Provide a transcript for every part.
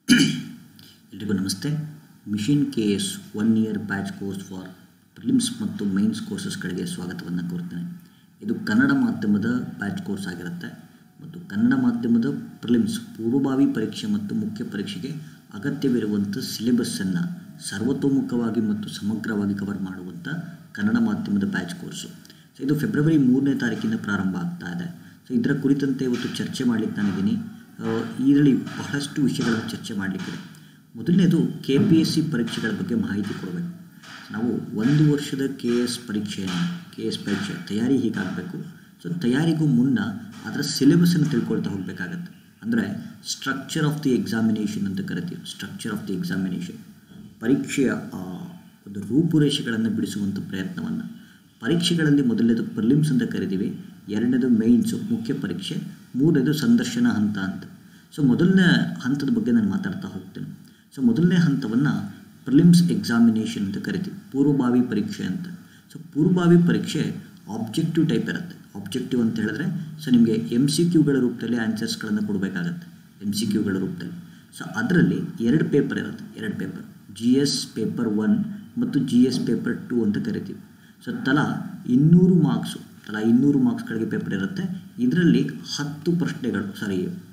ಎಲ್ರಿಗೂ ನಮಸ್ತೆ mission K S one year batch course for prelims ಮತ್ತು ಮೈನ್ಸ್ ಕೋರ್ಸಸ್ಗಳಿಗೆ ಸ್ವಾಗತವನ್ನು ಕೋರ್ತೇನೆ ಇದು ಕನ್ನಡ ಮಾಧ್ಯಮದ ಬ್ಯಾಚ್ ಕೋರ್ಸ್ ಆಗಿರುತ್ತೆ ಮತ್ತು ಕನ್ನಡ ಮಾಧ್ಯಮದ ಪ್ರಿಲಿಮ್ಸ್ ಪೂರ್ವಭಾವಿ ಪರೀಕ್ಷೆ ಮತ್ತು ಮುಖ್ಯ ಪರೀಕ್ಷೆಗೆ ಅಗತ್ಯವಿರುವಂಥ ಸಿಲೆಬಸ್ಸನ್ನು ಸರ್ವತೋಮುಖವಾಗಿ ಮತ್ತು ಸಮಗ್ರವಾಗಿ ಕವರ್ ಮಾಡುವಂಥ ಕನ್ನಡ ಮಾಧ್ಯಮದ ಬ್ಯಾಚ್ ಕೋರ್ಸು ಸೊ ಇದು ಫೆಬ್ರವರಿ ಮೂರನೇ ತಾರೀಕಿಂದ ಪ್ರಾರಂಭ ಆಗ್ತಾ ಇದೆ ಸೊ ಇದರ ಕುರಿತಂತೆ ಇವತ್ತು ಚರ್ಚೆ ಮಾಡಲಿಕ್ಕೆ ನಾನಿದ್ದೀನಿ ಇದರಲ್ಲಿ ಬಹಳಷ್ಟು ವಿಷಯಗಳನ್ನು ಚರ್ಚೆ ಮಾಡಲಿಕ್ಕಿದೆ ಮೊದಲನೇದು ಕೆ ಪಿ ಎಸ್ ಸಿ ಪರೀಕ್ಷೆಗಳ ಬಗ್ಗೆ ಮಾಹಿತಿ ಕೊಡಬೇಕು ನಾವು ಒಂದು ವರ್ಷದ ಕೆ ಎಸ್ ಪರೀಕ್ಷೆಯನ್ನು ಕೆ ಎಸ್ ಪರೀಕ್ಷೆ ತಯಾರಿ ಹೀಗಾಗಬೇಕು ಸೊ ತಯಾರಿಗೂ ಮುನ್ನ ಅದರ ಸಿಲೆಬಸನ್ನು ತಿಳ್ಕೊಳ್ತಾ ಹೋಗಬೇಕಾಗತ್ತೆ ಅಂದರೆ ಸ್ಟ್ರಕ್ಚರ್ ಆಫ್ ದಿ ಎಕ್ಸಾಮಿನೇಷನ್ ಅಂತ ಕರಿತೀವಿ ಸ್ಟ್ರಕ್ಚರ್ ಆಫ್ ದಿ ಎಕ್ಸಾಮಿನೇಷನ್ ಪರೀಕ್ಷೆಯ ಆ, ಒಂದು ರೂಪುರೇಷೆಗಳನ್ನು ಬಿಡಿಸುವಂಥ ಪ್ರಯತ್ನವನ್ನು ಪರೀಕ್ಷೆಗಳಲ್ಲಿ ಮೊದಲನೇದು ಪ್ರಿಲಿಮ್ಸ್ ಅಂತ ಕರಿತೀವಿ ಎರಡನೇದು ಮೈನ್ಸು ಮುಖ್ಯ ಪರೀಕ್ಷೆ ಮೂರನೇದು ಸಂದರ್ಶನ ಹಂತ ಅಂತ ಸೊ ಮೊದಲನೇ ಹಂತದ ಬಗ್ಗೆ ನಾನು ಮಾತಾಡ್ತಾ ಹೋಗ್ತೇನೆ ಸೊ ಮೊದಲನೇ ಹಂತವನ್ನು ಪ್ರಿಲಿಮ್ಸ್ ಎಕ್ಸಾಮಿನೇಷನ್ ಅಂತ ಕರಿತೀವಿ ಪೂರ್ವಭಾವಿ ಪರೀಕ್ಷೆ ಅಂತ ಸೊ ಪೂರ್ವಭಾವಿ ಪರೀಕ್ಷೆ ಆಬ್ಜೆಕ್ಟಿವ್ ಟೈಪ್ ಇರುತ್ತೆ ಆಬ್ಜೆಕ್ಟಿವ್ ಅಂತ ಹೇಳಿದ್ರೆ ಸೊ ನಿಮಗೆ ಎಮ್ ಸಿ ಕ್ಯೂಗಳ ರೂಪದಲ್ಲಿ ಆನ್ಸರ್ಸ್ಗಳನ್ನು ಕೊಡಬೇಕಾಗತ್ತೆ ಎಮ್ ಸಿ ಕ್ಯೂಗಳ ರೂಪದಲ್ಲಿ ಸೊ ಅದರಲ್ಲಿ ಎರಡು ಪೇಪರ್ ಇರುತ್ತೆ ಎರಡು paper G S paper one ಮತ್ತು ಜಿ ಎಸ್ ಪೇಪರ್ ಟೂ ಅಂತ ಕರಿತೀವಿ ಸೊ ತಲಾ ಇನ್ನೂರು ಮಾರ್ಕ್ಸು ತಲಾ ಇನ್ನೂರು ಮಾರ್ಕ್ಸ್ಗಳಿಗೆ ಪೇಪರ್ ಇರುತ್ತೆ ಇದರಲ್ಲಿ ಹತ್ತು ಪ್ರಶ್ನೆಗಳು ಸಾರಿ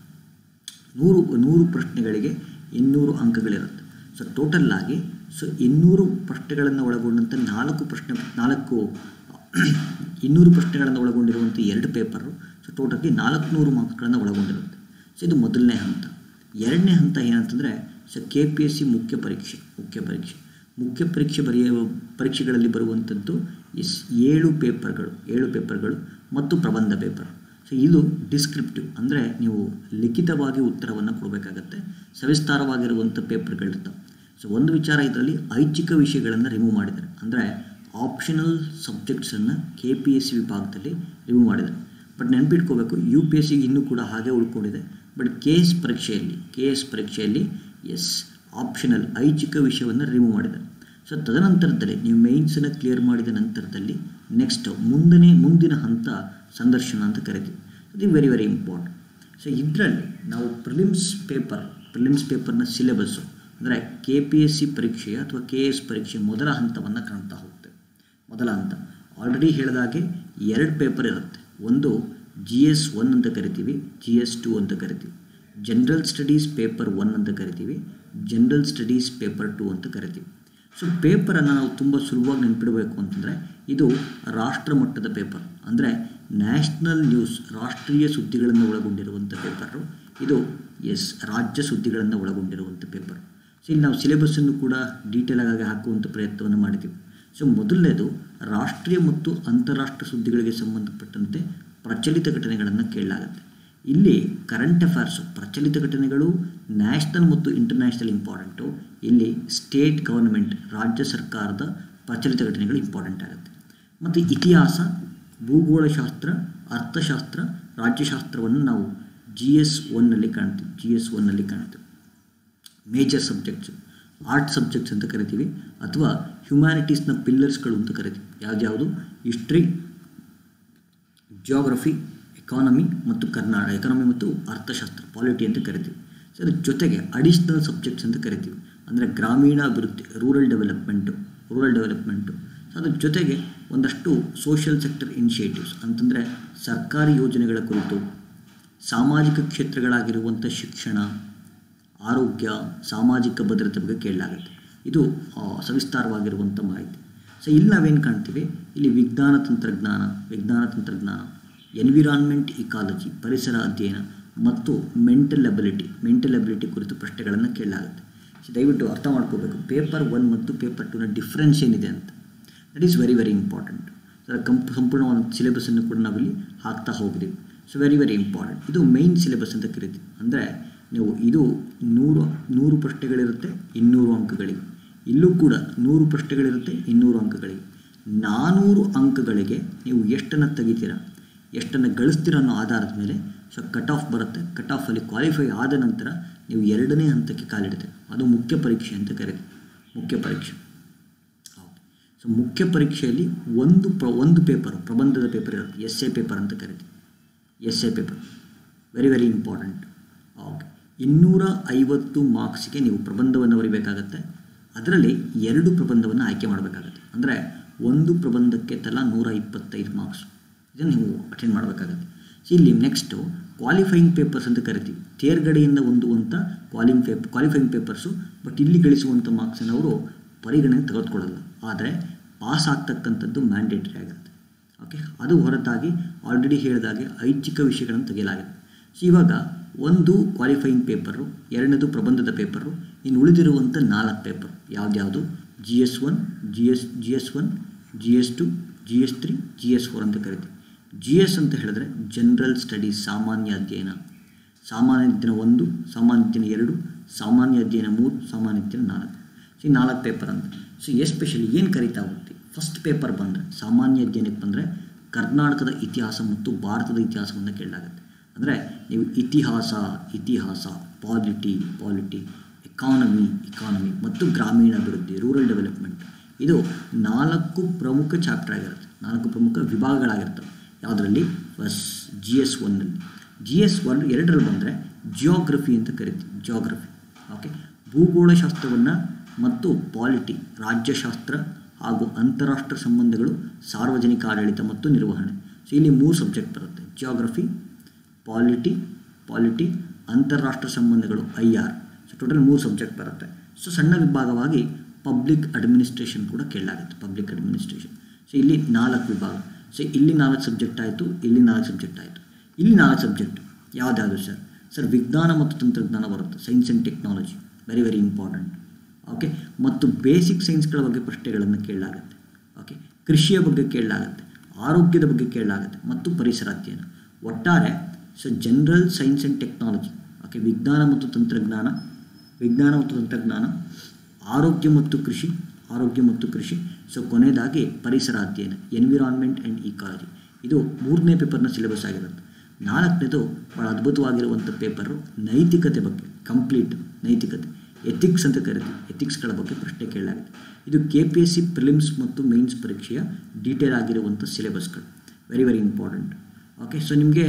ನೂರು ನೂರು ಪ್ರಶ್ನೆಗಳಿಗೆ ಇನ್ನೂರು ಅಂಕಗಳಿರುತ್ತೆ ಸೊ ಟೋಟಲ್ ಆಗಿ ಸೊ ಇನ್ನೂರು ಪ್ರಶ್ನೆಗಳನ್ನು ಒಳಗೊಂಡಂಥ ನಾಲ್ಕು ಪ್ರಶ್ನೆ ನಾಲ್ಕು ಇನ್ನೂರು ಪ್ರಶ್ನೆಗಳನ್ನು ಒಳಗೊಂಡಿರುವಂಥ ಎರಡು ಪೇಪರು ಸೊ ಟೋಟಲಿ ನಾಲ್ಕುನೂರು ಮಾರ್ಕ್ಸ್ಗಳನ್ನು ಒಳಗೊಂಡಿರುತ್ತೆ ಸೊ ಇದು ಮೊದಲನೇ ಹಂತ ಎರಡನೇ ಹಂತ ಏನಂತಂದರೆ so K P S C ಮುಖ್ಯ ಪರೀಕ್ಷೆ ಮುಖ್ಯ ಪರೀಕ್ಷೆ ಮುಖ್ಯ ಪರೀಕ್ಷೆ ಬರೆಯುವ ಪರೀಕ್ಷೆಗಳಲ್ಲಿ ಬರುವಂಥದ್ದು ಎಸ್ ಏಳು ಪೇಪರ್ಗಳು ಏಳು ಪೇಪರ್ಗಳು ಮತ್ತು ಪ್ರಬಂಧ ಪೇಪರ್ ಸೊ ಇದು ಡಿಸ್ಕ್ರಿಪ್ಟಿವ್ ಅಂದರೆ ನೀವು ಲಿಖಿತವಾಗಿ ಉತ್ತರವನ್ನು ಕೊಡಬೇಕಾಗತ್ತೆ ಸವಿಸ್ತಾರವಾಗಿರುವಂಥ ಪೇಪರ್ಗಳಿರ್ತವೆ ಸೊ ಒಂದು ವಿಚಾರ ಇದರಲ್ಲಿ ಐಚ್ಛಿಕ ವಿಷಯಗಳನ್ನು ರಿಮೂವ್ ಮಾಡಿದ್ದಾರೆ ಅಂದರೆ ಆಪ್ಷನಲ್ ಸಬ್ಜೆಕ್ಟ್ಸನ್ನು ಕೆ ಪಿ ಎಸ್ ಸಿ ವಿಭಾಗದಲ್ಲಿ ರಿಮೂವ್ ಮಾಡಿದ್ದಾರೆ ಬಟ್ ನೆನಪಿಟ್ಕೋಬೇಕು ಯು ಪಿ ಎಸ್ ಸಿಗೆ ಇನ್ನೂ ಕೂಡ ಹಾಗೆ ಉಳ್ಕೊಂಡಿದೆ ಬಟ್ ಕೆ ಎಸ್ ಪರೀಕ್ಷೆಯಲ್ಲಿ ಕೆ ಎಸ್ ಪರೀಕ್ಷೆಯಲ್ಲಿ ಎಸ್ ಆಪ್ಷನಲ್ ಐಚ್ಛಿಕ ವಿಷಯವನ್ನು ರಿಮೂವ್ ಮಾಡಿದ್ದಾರೆ ಸೊ ತದನಂತರದಲ್ಲಿ ನೀವು ಮೇಯ್ನ್ಸನ್ನು ಕ್ಲಿಯರ್ ಮಾಡಿದ ನಂತರದಲ್ಲಿ ನೆಕ್ಸ್ಟ್ ಮುಂದನೇ ಮುಂದಿನ ಹಂತ ಸಂದರ್ಶನ ಅಂತ ಕರಿತೀವಿ ಇದು ವೆರಿ ವೆರಿ ಇಂಪಾರ್ಟೆಂಟ್ ಸೊ ಇದರಲ್ಲಿ ನಾವು ಪ್ರಿಲಿಮ್ಸ್ ಪೇಪರ್ ಪ್ರಿಲಿಮ್ಸ್ ಪೇಪರ್ನ ಸಿಲೆಬಸ್ಸು ಅಂದರೆ ಕೆ ಪಿ ಎಸ್ ಸಿ ಪರೀಕ್ಷೆ ಅಥವಾ ಕೆ ಎಸ್ ಪರೀಕ್ಷೆ ಮೊದಲ ಹಂತವನ್ನು ಕಾಣ್ತಾ ಹೋಗ್ತೇವೆ ಮೊದಲ ಹಂತ ಆಲ್ರೆಡಿ ಹೇಳಿದಾಗೆ ಎರಡು ಪೇಪರ್ ಇರುತ್ತೆ ಒಂದು ಜಿ ಎಸ್ ಒನ್ ಅಂತ ಕರಿತೀವಿ ಜಿ ಎಸ್ ಟು ಅಂತ ಕರಿತೀವಿ ಜನರಲ್ ಸ್ಟಡೀಸ್ ಪೇಪರ್ ಒನ್ ಅಂತ ಕರಿತೀವಿ ಜನರಲ್ ಸ್ಟಡೀಸ್ ಪೇಪರ್ ಟು ಅಂತ ಕರಿತೀವಿ ಸೊ ಪೇಪರನ್ನು ನಾವು ತುಂಬ ಸುಲಭವಾಗಿ ನೆನ್ಪಿಡಬೇಕು ಅಂತಂದರೆ ಇದು ರಾಷ್ಟ್ರ ಮಟ್ಟದ ಪೇಪರ್ ಅಂದರೆ ನ್ಯಾಷನಲ್ ನ್ಯೂಸ್ ರಾಷ್ಟ್ರೀಯ ಸುದ್ದಿಗಳನ್ನು ಒಳಗೊಂಡಿರುವಂಥ ಪೇಪರು ಇದು ಎಸ್ ರಾಜ್ಯ ಸುದ್ದಿಗಳನ್ನು ಒಳಗೊಂಡಿರುವಂಥ ಪೇಪರ್ ಸೊ ಇಲ್ಲಿ ನಾವು ಸಿಲೆಬಸ್ಸನ್ನು ಕೂಡ ಡೀಟೇಲ್ ಆಗಿ ಹಾಕುವಂಥ ಪ್ರಯತ್ನವನ್ನು ಮಾಡಿದ್ದೀವಿ ಸೊ ಮೊದಲನೇದು ರಾಷ್ಟ್ರೀಯ ಮತ್ತು ಅಂತಾರಾಷ್ಟ್ರೀಯ ಸುದ್ದಿಗಳಿಗೆ ಸಂಬಂಧಪಟ್ಟಂತೆ ಪ್ರಚಲಿತ ಘಟನೆಗಳನ್ನು ಕೇಳಲಾಗುತ್ತೆ ಇಲ್ಲಿ ಕರೆಂಟ್ ಅಫೇರ್ಸು ಪ್ರಚಲಿತ ಘಟನೆಗಳು ನ್ಯಾಷನಲ್ ಮತ್ತು ಇಂಟರ್ನ್ಯಾಷನಲ್ ಇಂಪಾರ್ಟೆಂಟು ಇಲ್ಲಿ ಸ್ಟೇಟ್ ಗವರ್ನಮೆಂಟ್ ರಾಜ್ಯ ಸರ್ಕಾರದ ಪ್ರಚಲಿತ ಘಟನೆಗಳು ಇಂಪಾರ್ಟೆಂಟ್ ಆಗುತ್ತೆ ಮತ್ತು ಇತಿಹಾಸ ಭೂಗೋಳಶಾಸ್ತ್ರ ಅರ್ಥಶಾಸ್ತ್ರ ರಾಜ್ಯಶಾಸ್ತ್ರವನ್ನು ನಾವು ಜಿ ಎಸ್ ಒನ್ನಲ್ಲಿ ಕಾಣ್ತೀವಿ ಜಿ ಎಸ್ ಒನ್ನಲ್ಲಿ ಕಾಣ್ತೀವಿ ಮೇಜರ್ ಸಬ್ಜೆಕ್ಟ್ಸು ಆರ್ಟ್ ಸಬ್ಜೆಕ್ಟ್ಸ್ ಅಂತ ಕರಿತೀವಿ ಅಥವಾ ಹ್ಯುಮ್ಯಾನಿಟೀಸ್ನ ಪಿಲ್ಲರ್ಸ್ಗಳು ಅಂತ ಕರಿತೀವಿ ಯಾವ್ದ್ಯಾವುದು ಹಿಸ್ಟ್ರಿ ಜಿಯೋಗ್ರಫಿ ಎಕಾನಮಿ ಮತ್ತು ಕರ್ನಾಟಕ ಎಕಾನಮಿ ಮತ್ತು ಅರ್ಥಶಾಸ್ತ್ರ ಪಾಲಿಟಿ ಅಂತ ಕರಿತೀವಿ ಸೊ ಅದ್ರ ಜೊತೆಗೆ ಅಡಿಷ್ನಲ್ ಸಬ್ಜೆಕ್ಟ್ಸ್ ಅಂತ ಕರಿತೀವಿ ಅಂದರೆ ಗ್ರಾಮೀಣ ಅಭಿವೃದ್ಧಿ rural development rural development so ಅದ್ರ ಜೊತೆಗೆ ಒಂದಷ್ಟು ಸೋಷಿಯಲ್ ಸೆಕ್ಟರ್ ಇನಿಷಿಯೇಟಿವ್ಸ್ ಅಂತಂದರೆ ಸರ್ಕಾರಿ ಯೋಜನೆಗಳ ಕುರಿತು ಸಾಮಾಜಿಕ ಕ್ಷೇತ್ರಗಳಾಗಿರುವಂಥ ಶಿಕ್ಷಣ ಆರೋಗ್ಯ ಸಾಮಾಜಿಕ ಭದ್ರತೆ ಬಗ್ಗೆ ಕೇಳಲಾಗುತ್ತೆ ಇದು ಆ, ಸವಿಸ್ತಾರವಾಗಿರುವಂಥ ಮಾಹಿತಿ ಸೊ ಇಲ್ಲಿ ನಾವೇನು ಕಾಣ್ತೀವಿ ಇಲ್ಲಿ ವಿಜ್ಞಾನ ತಂತ್ರಜ್ಞಾನ ವಿಜ್ಞಾನ ತಂತ್ರಜ್ಞಾನ ಎನ್ವಿರಾನ್ಮೆಂಟ್ ಇಕಾಲಜಿ ಪರಿಸರ ಅಧ್ಯಯನ ಮತ್ತು ಮೆಂಟಲ್ ಅಬಿಲಿಟಿ ಮೆಂಟಲ್ ಅಬಿಲಿಟಿ ಕುರಿತು ಪ್ರಶ್ನೆಗಳನ್ನು ಕೇಳಲಾಗುತ್ತೆ ಸೊ ದಯವಿಟ್ಟು ಅರ್ಥ ಮಾಡ್ಕೋಬೇಕು ಪೇಪರ್ ಒನ್ ಮತ್ತು ಪೇಪರ್ ಟೂನ ಡಿಫ್ರೆನ್ಸ್ ಏನಿದೆ ಅಂತ that is very very important ಅದರ ಕಂಪ್ ಸಂಪೂರ್ಣವಾದ ಸಿಲೆಬಸನ್ನು ಕೂಡ ನಾವಿಲ್ಲಿ ಹಾಕ್ತಾ ಹೋಗಿದ್ದೀವಿ ಸೊ ವೆರಿ ವೆರಿ ಇಂಪಾರ್ಟೆಂಟ್ ಇದು ಮೈನ್ ಸಿಲೆಬಸ್ ಅಂತ ಕರಿತೀವಿ ಅಂದರೆ ನೀವು ಇದು ನೂರು ನೂರು ಪ್ರಶ್ನೆಗಳಿರುತ್ತೆ ಇನ್ನೂರು ಅಂಕಗಳಿಗೆ ಇಲ್ಲೂ ಕೂಡ ನೂರು ಪ್ರಶ್ನೆಗಳಿರುತ್ತೆ ಇನ್ನೂರು ಅಂಕಗಳಿಗೆ ನಾನ್ನೂರು ಅಂಕಗಳಿಗೆ ನೀವು ಎಷ್ಟನ್ನು ತೆಗಿತೀರಾ ಎಷ್ಟನ್ನು ಗಳಿಸ್ತೀರ ಅನ್ನೋ ಆಧಾರದ ಮೇಲೆ ಸೊ ಕಟ್ ಆಫ್ ಬರುತ್ತೆ ಕಟ್ ಆಫಲ್ಲಿ ಕ್ವಾಲಿಫೈ ಆದ ನಂತರ ನೀವು ಎರಡನೇ ಹಂತಕ್ಕೆ ಕಾಲಿಡ್ತೀರಿ ಅದು ಮುಖ್ಯ ಪರೀಕ್ಷೆ ಅಂತ ಕರಿತೀವಿ ಮುಖ್ಯ ಪರೀಕ್ಷೆ ಹೌದು ಸೊ ಮುಖ್ಯ ಪರೀಕ್ಷೆಯಲ್ಲಿ ಒಂದು ಪ್ರ ಒಂದು ಪೇಪರ್ ಪ್ರಬಂಧದ ಪೇಪರ್ ಇರುತ್ತೆ ಎಸ್ ಎ ಪೇಪರ್ ಅಂತ ಕರಿತೀವಿ S A paper very very important okay ಇನ್ನೂರ ಐವತ್ತು ಮಾರ್ಕ್ಸ್ಗೆ ನೀವು ಪ್ರಬಂಧವನ್ನು ಬರೀಬೇಕಾಗತ್ತೆ ಅದರಲ್ಲಿ ಎರಡು ಪ್ರಬಂಧವನ್ನು ಆಯ್ಕೆ ಮಾಡಬೇಕಾಗತ್ತೆ ಅಂದರೆ ಒಂದು ಪ್ರಬಂಧಕ್ಕೆ ತಲಾ ನೂರ ಇಪ್ಪತ್ತೈದು ಮಾರ್ಕ್ಸ್ ಇದನ್ನು ನೀವು ಅಟೆಂಡ್ ಮಾಡಬೇಕಾಗತ್ತೆ ಸೊ ಇಲ್ಲಿ ನೆಕ್ಸ್ಟು ಕ್ವಾಲಿಫೈಯಿಂಗ್ ಪೇಪರ್ಸ್ ಅಂತ ಕರಿತೀವಿ ತೇರ್ಗಡೆಯಿಂದ ಹೊಂದುವಂಥ ಕ್ವಾಲಿಂಗ್ ಪೇಪ್ ಕ್ವಾಲಿಫೈಯಿಂಗ್ ಪೇಪರ್ಸು ಬಟ್ ಇಲ್ಲಿ ಗಳಿಸುವಂಥ ಮಾರ್ಕ್ಸನ್ನು ಅವರು ಪರಿಗಣನೆ ತೆಗೆದುಕೊಳ್ಳಲ್ಲ ಆದರೆ ಪಾಸ್ ಆಗ್ತಕ್ಕಂಥದ್ದು ಮ್ಯಾಂಡೇಟ್ರಿ ಆಗುತ್ತೆ ಓಕೆ ಅದು ಹೊರತಾಗಿ ಆಲ್ರೆಡಿ ಹೇಳಿದಾಗೆ ಐಚ್ಛಿಕ ವಿಷಯಗಳನ್ನು ತೆಗೆಯಲಾಗಿದೆ ಸೊ ಇವಾಗ ಒಂದು ಕ್ವಾಲಿಫೈಯಿಂಗ್ ಪೇಪರು ಎರಡನೇದು ಪ್ರಬಂಧದ ಪೇಪರು ಇನ್ನು ಉಳಿದಿರುವಂಥ ನಾಲ್ಕು ಪೇಪರ್ ಯಾವ್ದ್ಯಾವುದು G S one G S G S one G S two G S three G S four ಅಂತ ಕರಿತೀವಿ ಜಿ ಎಸ್ ಅಂತ ಹೇಳಿದ್ರೆ ಜನರಲ್ ಸ್ಟಡೀಸ್ ಸಾಮಾನ್ಯ ಅಧ್ಯಯನ ಸಾಮಾನ್ಯ ಅಧ್ಯಯನ ಒಂದು ಸಾಮಾನ್ಯ ಅಧ್ಯಯನ ಎರಡು ಸಾಮಾನ್ಯ ಅಧ್ಯಯನ ಮೂರು ಸಾಮಾನ್ಯ ಅಧ್ಯಯನ ನಾಲ್ಕು ಸೊ ಈ ನಾಲ್ಕು ಪೇಪರ್ ಅಂತ ಸೊ ಎಸ್ಪೆಷಲಿ ಏನು ಕರಿತಾ ಹೋಗ್ತೀವಿ ಫಸ್ಟ್ ಪೇಪರ್ ಬಂದರೆ ಸಾಮಾನ್ಯ ಅಧ್ಯಯನಕ್ಕೆ ಬಂದರೆ ಕರ್ನಾಟಕದ ಇತಿಹಾಸ ಮತ್ತು ಭಾರತದ ಇತಿಹಾಸವನ್ನು ಕೇಳಲಾಗುತ್ತೆ ಅಂದರೆ ನೀವು ಇತಿಹಾಸ ಇತಿಹಾಸ ಪಾಲಿಟಿ ಪಾಲಿಟಿ ಎಕಾನಮಿ ಇಕಾನಮಿ ಮತ್ತು ಗ್ರಾಮೀಣ ಅಭಿವೃದ್ಧಿ ರೂರಲ್ ಡೆವಲಪ್ಮೆಂಟ್ ಇದು ನಾಲ್ಕು ಪ್ರಮುಖ ಚಾಪ್ಟರ್ ಆಗಿರುತ್ತೆ ನಾಲ್ಕು ಪ್ರಮುಖ ವಿಭಾಗಗಳಾಗಿರ್ತವೆ ಯಾವುದರಲ್ಲಿ ಫಸ್ ಜಿ ಎಸ್ ಒನ್ನಲ್ಲಿ ಜಿ ಎಸ್ ಒನ್ ಎರಡರಲ್ಲಿ ಬಂದರೆ ಜಿಯೋಗ್ರಫಿ ಅಂತ ಕರಿತೀವಿ ಜಿಯೋಗ್ರಫಿ ಓಕೆ ಭೂಗೋಳಶಾಸ್ತ್ರವನ್ನು ಮತ್ತು ಪಾಲಿಟಿ ರಾಜ್ಯಶಾಸ್ತ್ರ ಹಾಗೂ ಅಂತಾರಾಷ್ಟ್ರ ಸಂಬಂಧಗಳು ಸಾರ್ವಜನಿಕ ಆಡಳಿತ ಮತ್ತು ನಿರ್ವಹಣೆ ಸೊ ಇಲ್ಲಿ ಮೂರು ಸಬ್ಜೆಕ್ಟ್ ಬರುತ್ತೆ ಜಿಯೋಗ್ರಫಿ ಪಾಲಿಟಿ ಪಾಲಿಟಿ ಅಂತಾರಾಷ್ಟ್ರ ಸಂಬಂಧಗಳು ಐ ಆರ್ ಸೊ ಟೋಟಲ್ ಮೂರು ಸಬ್ಜೆಕ್ಟ್ ಬರುತ್ತೆ ಸೊ ಸಣ್ಣ ವಿಭಾಗವಾಗಿ ಪಬ್ಲಿಕ್ ಅಡ್ಮಿನಿಸ್ಟ್ರೇಷನ್ ಕೂಡ ಕೇಳಲಾಗುತ್ತೆ ಪಬ್ಲಿಕ್ ಅಡ್ಮಿನಿಸ್ಟ್ರೇಷನ್ ಸೊ ಇಲ್ಲಿ ನಾಲ್ಕು ವಿಭಾಗ ಸೊ ಇಲ್ಲಿ ನಾಲ್ಕು ಸಬ್ಜೆಕ್ಟ್ ಆಯಿತು ಇಲ್ಲಿ ನಾಲ್ಕು ಸಬ್ಜೆಕ್ಟ್ ಆಯಿತು ಇಲ್ಲಿ ನಾಲ್ಕು ಸಬ್ಜೆಕ್ಟ್ ಯಾವುದ್ಯಾವುದು ಸರ್ ಸರ್ ವಿಜ್ಞಾನ ಮತ್ತು ತಂತ್ರಜ್ಞಾನ ಬರುತ್ತೆ science and technology very very important okay ಮತ್ತು ಬೇಸಿಕ್ ಸೈನ್ಸ್ಗಳ ಬಗ್ಗೆ ಪ್ರಶ್ನೆಗಳನ್ನು ಕೇಳಲಾಗುತ್ತೆ ಓಕೆ ಕೃಷಿಯ ಬಗ್ಗೆ ಕೇಳಲಾಗುತ್ತೆ ಆರೋಗ್ಯದ ಬಗ್ಗೆ ಕೇಳಲಾಗುತ್ತೆ ಮತ್ತು ಪರಿಸರ ಅಧ್ಯಯನ ಒಟ್ಟಾರೆ so general science and technology okay ವಿಜ್ಞಾನ ಮತ್ತು ತಂತ್ರಜ್ಞಾನ ವಿಜ್ಞಾನ ಮತ್ತು ತಂತ್ರಜ್ಞಾನ ಆರೋಗ್ಯ ಮತ್ತು ಕೃಷಿ ಆರೋಗ್ಯ ಮತ್ತು ಕೃಷಿ ಸೊ ಕೊನೆಯದಾಗಿ ಪರಿಸರ ಅಧ್ಯಯನ ಎನ್ವಿರಾನ್ಮೆಂಟ್ ಆ್ಯಂಡ್ ಇಕಾಲಜಿ ಇದು ಮೂರನೇ ಪೇಪರ್ನ ಸಿಲೆಬಸ್ ಆಗಿರುತ್ತೆ ನಾಲ್ಕನೇದು ಭಾಳ ಅದ್ಭುತವಾಗಿರುವಂಥ ಪೇಪರು ನೈತಿಕತೆ ಬಗ್ಗೆ ಕಂಪ್ಲೀಟ್ ನೈತಿಕತೆ ಎಥಿಕ್ಸ್ ಅಂತ ಕರಿತೀವಿ ಎಥಿಕ್ಸ್ಗಳ ಬಗ್ಗೆ ಪ್ರಶ್ನೆ ಕೇಳಲಾಗಿದೆ ಇದು K P S C prelims ಮತ್ತು ಮೇನ್ಸ್ ಪರೀಕ್ಷೆಯ ಡೀಟೇಲ್ ಆಗಿರುವಂಥ ಸಿಲೆಬಸ್ಗಳು very very important okay so ನಿಮಗೆ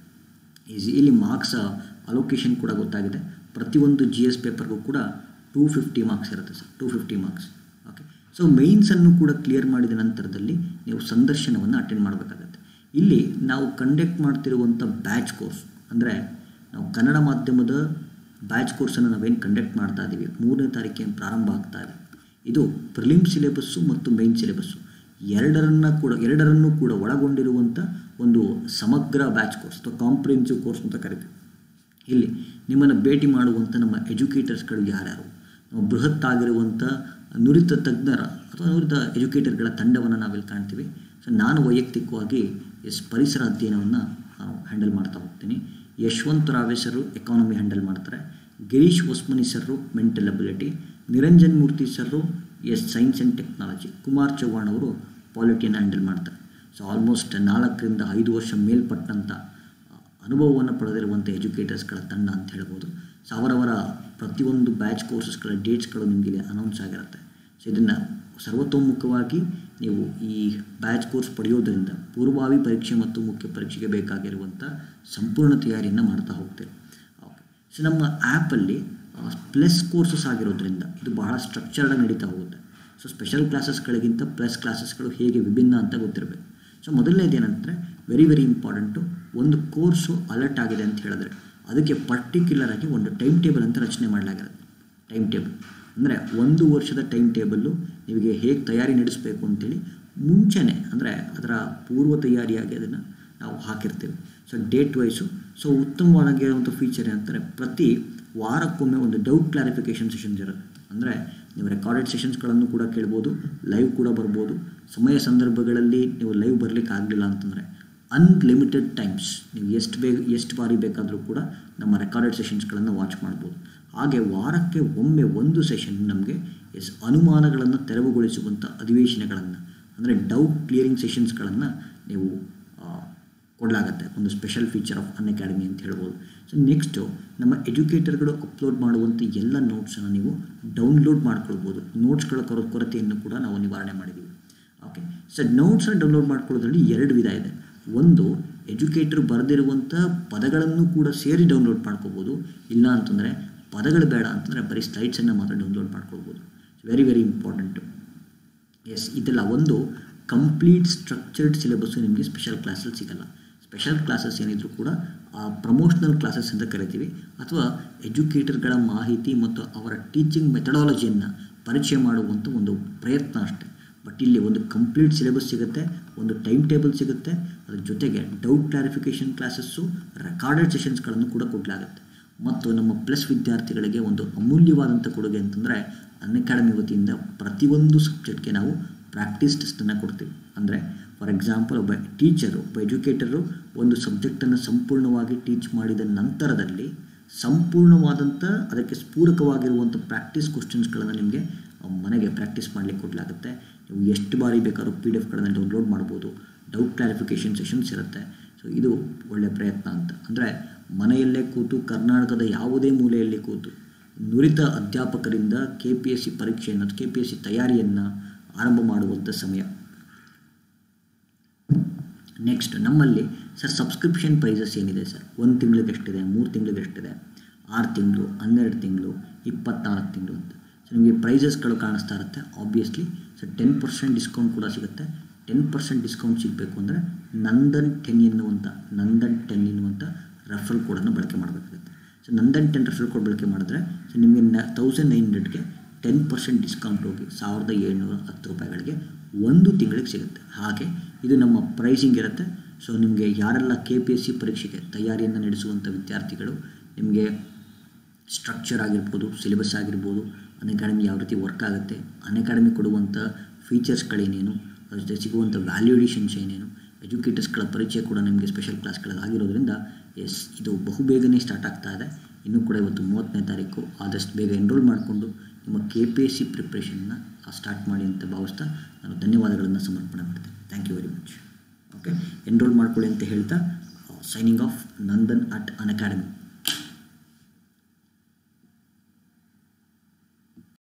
ಈಸಿ ಇಲ್ಲಿ ಮಾರ್ಕ್ಸ್ ಅಲೋಕೇಶನ್ ಕೂಡ ಗೊತ್ತಾಗಿದೆ ಪ್ರತಿಯೊಂದು ಜಿ ಎಸ್ ಪೇಪರ್ಗೂ ಕೂಡ ಟೂ ಫಿಫ್ಟಿ ಮಾರ್ಕ್ಸ್ ಇರುತ್ತೆ sir two fifty marks okay so ಮೇನ್ಸನ್ನು ಕೂಡ ಕ್ಲಿಯರ್ ಮಾಡಿದ ನಂತರದಲ್ಲಿ ನೀವು ಸಂದರ್ಶನವನ್ನು ಅಟೆಂಡ್ ಮಾಡಬೇಕಾಗತ್ತೆ ಇಲ್ಲಿ ನಾವು ಕಂಡಕ್ಟ್ ಮಾಡ್ತಿರುವಂಥ ಬ್ಯಾಚ್ ಕೋರ್ಸ್ ಅಂದರೆ ನಾವು ಕನ್ನಡ ಮಾಧ್ಯಮದ ಬ್ಯಾಚ್ ಕೋರ್ಸನ್ನು ನಾವೇನು ಕಂಡಕ್ಟ್ ಮಾಡ್ತಾ ಇದ್ದೀವಿ ಮೂರನೇ ತಾರೀಕೇನು ಪ್ರಾರಂಭ ಆಗ್ತಾ ಇದೆ ಇದು ಪ್ರಿಲಿಮ್ ಸಿಲೆಬಸ್ಸು ಮತ್ತು ಮೇನ್ ಸಿಲೆಬಸ್ಸು ಎರಡರನ್ನು ಕೂಡ ಎರಡರನ್ನು ಕೂಡ ಒಳಗೊಂಡಿರುವಂಥ ಒಂದು ಸಮಗ್ರ ಬ್ಯಾಚ್ ಕೋರ್ಸ್ ಅಥವಾ ಕಾಂಪ್ರಿಹೆನ್ಸಿವ್ ಕೋರ್ಸ್ ಅಂತ ಕರಿತೀವಿ ಇಲ್ಲಿ ನಿಮ್ಮನ್ನು ಭೇಟಿ ಮಾಡುವಂಥ ನಮ್ಮ ಎಜುಕೇಟರ್ಸ್ಗಳು ಯಾರ್ಯಾರು ನಮ್ಮ ಬೃಹತ್ ಆಗಿರುವಂಥ ನುರಿತ ತಜ್ಞರ ಅಥವಾ ನುರಿತ ಎಜುಕೇಟರ್ಗಳ ತಂಡವನ್ನು ನಾವಿಲ್ಲಿ ಕಾಣ್ತೀವಿ ಸೊ ನಾನು ವೈಯಕ್ತಿಕವಾಗಿ ಎಸ್ ಪರಿಸರ ಅಧ್ಯಯನವನ್ನು ನಾನು ಹ್ಯಾಂಡಲ್ ಮಾಡ್ತಾ ಹೋಗ್ತೀನಿ ಯಶವಂತ್ ರಾವೆ ಸರು ಎಕಾನಮಿ ಹ್ಯಾಂಡಲ್ ಮಾಡ್ತಾರೆ Girish Hosmani sir mental ability Niranjan Murthy sir S science and technology Kumar Chauhan ಅವರು ಪಾಲಿಟಿಯನ್ನು ಹ್ಯಾಂಡಲ್ ಮಾಡ್ತಾರೆ ಸೊ ಆಲ್ಮೋಸ್ಟ್ ನಾಲ್ಕರಿಂದ ಐದು ವರ್ಷ ಮೇಲ್ಪಟ್ಟಂಥ ಅನುಭವವನ್ನು ಪಡೆದಿರುವಂಥ ಎಜುಕೇಟರ್ಸ್ಗಳ ತಂಡ ಅಂತ ಹೇಳ್ಬೋದು ಸೊ ಅವರವರ ಪ್ರತಿಯೊಂದು ಬ್ಯಾಚ್ ಕೋರ್ಸಸ್ಗಳ ಡೇಟ್ಸ್ಗಳು ನಿಮಗೆ ಅನೌನ್ಸ್ ಆಗಿರುತ್ತೆ ಸೊ ಇದನ್ನು ಸರ್ವತೋಮುಖವಾಗಿ ನೀವು ಈ ಬ್ಯಾಚ್ ಕೋರ್ಸ್ ಪಡೆಯೋದರಿಂದ ಪೂರ್ವಭಾವಿ ಪರೀಕ್ಷೆ ಮತ್ತು ಮುಖ್ಯ ಪರೀಕ್ಷೆಗೆ ಬೇಕಾಗಿರುವಂಥ ಸಂಪೂರ್ಣ ತಯಾರಿಯನ್ನು ಮಾಡ್ತಾ ಹೋಗ್ತೇವೆ ಓಕೆ ಸೊ ನಮ್ಮ ಆ್ಯಪಲ್ಲಿ ಪ್ಲಸ್ ಕೋರ್ಸಸ್ ಆಗಿರೋದ್ರಿಂದ ಇದು ಬಹಳ ಸ್ಟ್ರಕ್ಚರ್ಡ್ ನಡೀತಾ ಹೋಗುತ್ತೆ ಸೊ ಸ್ಪೆಷಲ್ ಕ್ಲಾಸಸ್ಗಳಿಗಿಂತ ಪ್ಲಸ್ ಕ್ಲಾಸಸ್ಗಳು ಹೇಗೆ ವಿಭಿನ್ನ ಅಂತ ಗೊತ್ತಿರಬೇಕು ಸೊ ಮೊದಲನೇದು ಏನಂದರೆ ವೆರಿ ವೆರಿ ಇಂಪಾರ್ಟೆಂಟು ಒಂದು ಕೋರ್ಸು ಅಲರ್ಟ್ ಆಗಿದೆ ಅಂತ ಹೇಳಿದ್ರೆ ಅದಕ್ಕೆ ಪರ್ಟಿಕ್ಯುಲರ್ ಆಗಿ ಒಂದು ಟೈಮ್ ಟೇಬಲ್ ಅಂತ ರಚನೆ ಮಾಡಲಾಗಿರುತ್ತೆ ಟೈಮ್ ಟೇಬಲ್ ಅಂದರೆ ಒಂದು ವರ್ಷದ ಟೈಮ್ ಟೇಬಲ್ಲು ನಿಮಗೆ ಹೇಗೆ ತಯಾರಿ ನಡೆಸಬೇಕು ಅಂತೇಳಿ ಮುಂಚೆನೇ ಅಂದರೆ ಅದರ ಪೂರ್ವ ತಯಾರಿಯಾಗಿ ಅದನ್ನು ನಾವು ಹಾಕಿರ್ತೀವಿ ಸೊ ಡೇಟ್ ವೈಸು ಸೊ ಉತ್ತಮವಾಗಿರುವಂಥ ಫೀಚರ್ ಏನಂತಾರೆ ಪ್ರತಿ ವಾರಕ್ಕೊಮ್ಮೆ ಒಂದು ಡೌಟ್ ಕ್ಲಾರಿಫಿಕೇಷನ್ ಸೆಷನ್ಸ್ ಇರುತ್ತೆ ಅಂದರೆ ನೀವು ರೆಕಾರ್ಡೆಡ್ ಸೆಷನ್ಸ್ಗಳನ್ನು ಕೂಡ ಕೇಳ್ಬೋದು ಲೈವ್ ಕೂಡ ಬರ್ಬೋದು ಸಮಯ ಸಂದರ್ಭಗಳಲ್ಲಿ ನೀವು ಲೈವ್ ಬರಲಿಕ್ಕೆ ಆಗಲಿಲ್ಲ ಅಂತಂದರೆ ಅನ್ಲಿಮಿಟೆಡ್ ಟೈಮ್ಸ್ ನೀವು ಎಷ್ಟು ಬೇಗ ಎಷ್ಟು ಬಾರಿ ಬೇಕಾದರೂ ಕೂಡ ನಮ್ಮ ರೆಕಾರ್ಡೆಡ್ ಸೆಷನ್ಸ್ಗಳನ್ನು ವಾಚ್ ಮಾಡ್ಬೋದು ಹಾಗೆ ವಾರಕ್ಕೆ ಒಮ್ಮೆ ಒಂದು ಸೆಷನ್ ನಮಗೆ ಎಸ್ ಅನುಮಾನಗಳನ್ನು ತೆರವುಗೊಳಿಸುವಂಥ ಅಧಿವೇಶನಗಳನ್ನು ಅಂದರೆ ಡೌಟ್ ಕ್ಲಿಯರಿಂಗ್ ಸೆಷನ್ಸ್ಗಳನ್ನು ನೀವು ಕೊಡಲಾಗತ್ತೆ ಒಂದು special feature of an academy ಅಂತ ಹೇಳ್ಬೋದು ಸೊ ನೆಕ್ಸ್ಟು ನಮ್ಮ ಎಜುಕೇಟರ್ಗಳು ಅಪ್ಲೋಡ್ ಮಾಡುವಂಥ ಎಲ್ಲ ನೋಟ್ಸನ್ನು ನೀವು ಡೌನ್ಲೋಡ್ ಮಾಡ್ಕೊಳ್ಬೋದು ನೋಟ್ಸ್ಗಳ ಕೊರ ಕೊರತೆಯನ್ನು ಕೂಡ ನಾವು ನಿವಾರಣೆ ಮಾಡಿದ್ದೀವಿ ಓಕೆ ಸೊ ನೋಟ್ಸನ್ನು ಡೌನ್ಲೋಡ್ ಮಾಡ್ಕೊಳ್ಳೋದ್ರಲ್ಲಿ ಎರಡು ವಿಧ ಇದೆ ಒಂದು ಎಜುಕೇಟರ್ ಬರೆದಿರುವಂಥ ಪದಗಳನ್ನು ಕೂಡ ಸೇರಿ ಡೌನ್ಲೋಡ್ ಮಾಡ್ಕೋಬೋದು ಇಲ್ಲ ಅಂತಂದರೆ ಪದಗಳು ಬೇಡ ಅಂತಂದರೆ ಬರೀ ಸ್ಲೈಡ್ಸನ್ನು ಮಾತ್ರ ಡೌನ್ಲೋಡ್ ಮಾಡ್ಕೊಳ್ಬೋದು ವೆರಿ ವೆರಿ ಇಂಪಾರ್ಟೆಂಟು ಎಸ್ ಇದೆಲ್ಲ ಒಂದು ಕಂಪ್ಲೀಟ್ ಸ್ಟ್ರಕ್ಚರ್ಡ್ ಸಿಲೆಬಸ್ಸು ನಿಮಗೆ ಸ್ಪೆಷಲ್ ಕ್ಲಾಸಲ್ಲಿ ಸಿಗಲ್ಲ ಸ್ಪೆಷಲ್ ಕ್ಲಾಸಸ್ ಏನಿದ್ರು ಕೂಡ ಪ್ರಮೋಷನಲ್ ಕ್ಲಾಸಸ್ ಅಂತ ಕರಿತೀವಿ ಅಥವಾ ಎಜುಕೇಟರ್ಗಳ ಮಾಹಿತಿ ಮತ್ತು ಅವರ ಟೀಚಿಂಗ್ ಮೆಥಡಾಲಜಿಯನ್ನು ಪರಿಚಯ ಮಾಡುವಂಥ ಒಂದು ಪ್ರಯತ್ನ ಅಷ್ಟೇ ಬಟ್ ಇಲ್ಲಿ ಒಂದು ಕಂಪ್ಲೀಟ್ ಸಿಲೆಬಸ್ ಸಿಗುತ್ತೆ ಒಂದು ಟೈಮ್ ಟೇಬಲ್ ಸಿಗುತ್ತೆ ಅದ್ರ ಜೊತೆಗೆ ಡೌಟ್ ಕ್ಲಾರಿಫಿಕೇಷನ್ ಕ್ಲಾಸಸ್ಸು ರೆಕಾರ್ಡೆಡ್ ಸೆಷನ್ಸ್ಗಳನ್ನು ಕೂಡ ಕೊಡಲಾಗುತ್ತೆ ಮತ್ತು ನಮ್ಮ ಪ್ಲಸ್ ವಿದ್ಯಾರ್ಥಿಗಳಿಗೆ ಒಂದು ಅಮೂಲ್ಯವಾದಂಥ ಕೊಡುಗೆ ಅಂತಂದರೆ ಅನ್ಅಕಾಡೆಮಿ ವತಿಯಿಂದ ಪ್ರತಿಯೊಂದು ಸಬ್ಜೆಕ್ಟ್ಗೆ ನಾವು ಪ್ರಾಕ್ಟೀಸ್ ಟೆಸ್ಟನ್ನು ಕೊಡ್ತೀವಿ ಅಂದರೆ ಫಾರ್ ಎಕ್ಸಾಂಪಲ್ ಒಬ್ಬ ಟೀಚರು ಒಬ್ಬ ಎಜುಕೇಟರು ಒಂದು ಸಬ್ಜೆಕ್ಟನ್ನು ಸಂಪೂರ್ಣವಾಗಿ ಟೀಚ್ ಮಾಡಿದ ನಂತರದಲ್ಲಿ ಸಂಪೂರ್ಣವಾದಂಥ ಅದಕ್ಕೆ ಸ್ಫೂರಕವಾಗಿರುವಂಥ ಪ್ರಾಕ್ಟೀಸ್ ಕ್ವಶನ್ಸ್ಗಳನ್ನು ನಿಮಗೆ ಮನೆಗೆ ಪ್ರಾಕ್ಟೀಸ್ ಮಾಡಲಿಕ್ಕೆ ಕೊಡಲಾಗುತ್ತೆ ನೀವು ಎಷ್ಟು ಬಾರಿ ಬೇಕಾದ್ರೂ ಪಿ ಡಿ ಎಫ್ಗಳನ್ನು ಡೌನ್ಲೋಡ್ ಮಾಡ್ಬೋದು ಡೌಟ್ ಕ್ಲಾರಿಫಿಕೇಷನ್ ಸೆಷನ್ಸ್ ಇರುತ್ತೆ ಸೊ ಇದು ಒಳ್ಳೆಯ ಪ್ರಯತ್ನ ಅಂತ ಅಂದರೆ ಮನೆಯಲ್ಲೇ ಕೂತು ಕರ್ನಾಟಕದ ಯಾವುದೇ ಮೂಲೆಯಲ್ಲಿ ಕೂತು ನುರಿತ ಅಧ್ಯಾಪಕರಿಂದ ಕೆ ಪಿ ಎಸ್ ಸಿ ಪರೀಕ್ಷೆಯನ್ನು ಕೆ ಪಿ ಎಸ್ ಸಿ ತಯಾರಿಯನ್ನು ಆರಂಭ ಮಾಡುವಂಥ ಸಮಯ ನೆಕ್ಸ್ಟ್ ನಮ್ಮಲ್ಲಿ ಸರ್ ಸಬ್ಸ್ಕ್ರಿಪ್ಷನ್ ಪ್ರೈಸಸ್ ಏನಿದೆ ಸರ್ ಒಂದು ತಿಂಗಳಿಗೆ ಎಷ್ಟಿದೆ ಮೂರು ತಿಂಗಳಿಗೆ ಎಷ್ಟಿದೆ ಆರು ತಿಂಗಳು ಹನ್ನೆರಡು ತಿಂಗಳು ಇಪ್ಪತ್ನಾಲ್ಕು ತಿಂಗಳು ಅಂತ ಸೊ ನಿಮಗೆ ಪ್ರೈಸಸ್ಗಳು ಕಾಣಿಸ್ತಾ ಇರುತ್ತೆ obviously so ten percent discount ಕೂಡ ಸಿಗುತ್ತೆ ಟೆನ್ ಪರ್ಸೆಂಟ್ ಡಿಸ್ಕೌಂಟ್ ಸಿಗಬೇಕು ಅಂದರೆ ನಂದನ್ ಟೆನ್ ಎನ್ನುವಂಥ ನಂದನ್ ಟೆನ್ ಎನ್ನುವಂಥ ರೆಫರಲ್ ಕೋಡನ್ನು ಬಳಕೆ ಮಾಡಬೇಕಾಗುತ್ತೆ so Nandan ten referral code ಬಳಕೆ ಮಾಡಿದ್ರೆ ಸೊ ನಿಮಗೆ ನ ತೌಸಂಡ್ ನೈನ್ ಹಂಡ್ರೆಡ್ಗೆ ಟೆನ್ ಪರ್ಸೆಂಟ್ ಡಿಸ್ಕೌಂಟ್ ಹೋಗಿ ಸಾವಿರದ ಏಳ್ನೂರ ಹತ್ತು ರೂಪಾಯಿಗಳಿಗೆ ಒಂದು ತಿಂಗಳಿಗೆ ಸಿಗುತ್ತೆ ಹಾಗೆ ಇದು ನಮ್ಮ ಪ್ರೈಸಿಂಗ್ ಇರುತ್ತೆ ಸೊ ನಿಮಗೆ ಯಾರೆಲ್ಲ ಕೆ ಪಿ ಎಸ್ ಸಿ ಪರೀಕ್ಷೆಗೆ ತಯಾರಿಯನ್ನು ನಡೆಸುವಂಥ ವಿದ್ಯಾರ್ಥಿಗಳು ನಿಮಗೆ ಸ್ಟ್ರಕ್ಚರ್ ಆಗಿರ್ಬೋದು ಸಿಲೆಬಸ್ ಆಗಿರ್ಬೋದು ಅನ್ಅಕಾಡೆಮಿ ಯಾವ ರೀತಿ ವರ್ಕ್ ಆಗುತ್ತೆ ಅನ್ಅಕಾಡೆಮಿ ಕೊಡುವಂಥ ಫೀಚರ್ಸ್ಗಳೇನೇನು ಅದ್ರ ಜೊತೆ ಸಿಗುವಂಥ ವ್ಯಾಲ್ಯೂಡೇಷನ್ಸ್ ಏನೇನು ಎಜುಕೇಟರ್ಸ್ಗಳ ಪರಿಚಯ ಕೂಡ ನಿಮಗೆ ಸ್ಪೆಷಲ್ ಕ್ಲಾಸ್ಗಳಾಗಿರೋದ್ರಿಂದ ಎಸ್ ಇದು ಬಹುಬೇಗನೆ ಸ್ಟಾರ್ಟ್ ಆಗ್ತಾ ಇದೆ ಇನ್ನೂ ಕೂಡ ಇವತ್ತು ಮೂವತ್ತನೇ ತಾರೀಕು ಆದಷ್ಟು ಬೇಗ ಎನ್ರೋಲ್ ಮಾಡಿಕೊಂಡು ನಿಮ್ಮ ಕೆ ಪಿ ಎಸ್ ಸಿ ಪ್ರಿಪ್ರೇಷನ್ನ ಸ್ಟಾರ್ಟ್ ಮಾಡಿ ಅಂತ ಭಾವಿಸ್ತಾ ನಾನು ಧನ್ಯವಾದಗಳನ್ನು ಸಮರ್ಪಣೆ ಮಾಡ್ತೇನೆ thank you very much okay enrol ಮಾಡ್ಕೊಳ್ಳಿ ಅಂತ ಹೇಳ್ತಾ signing off Nandan at an academy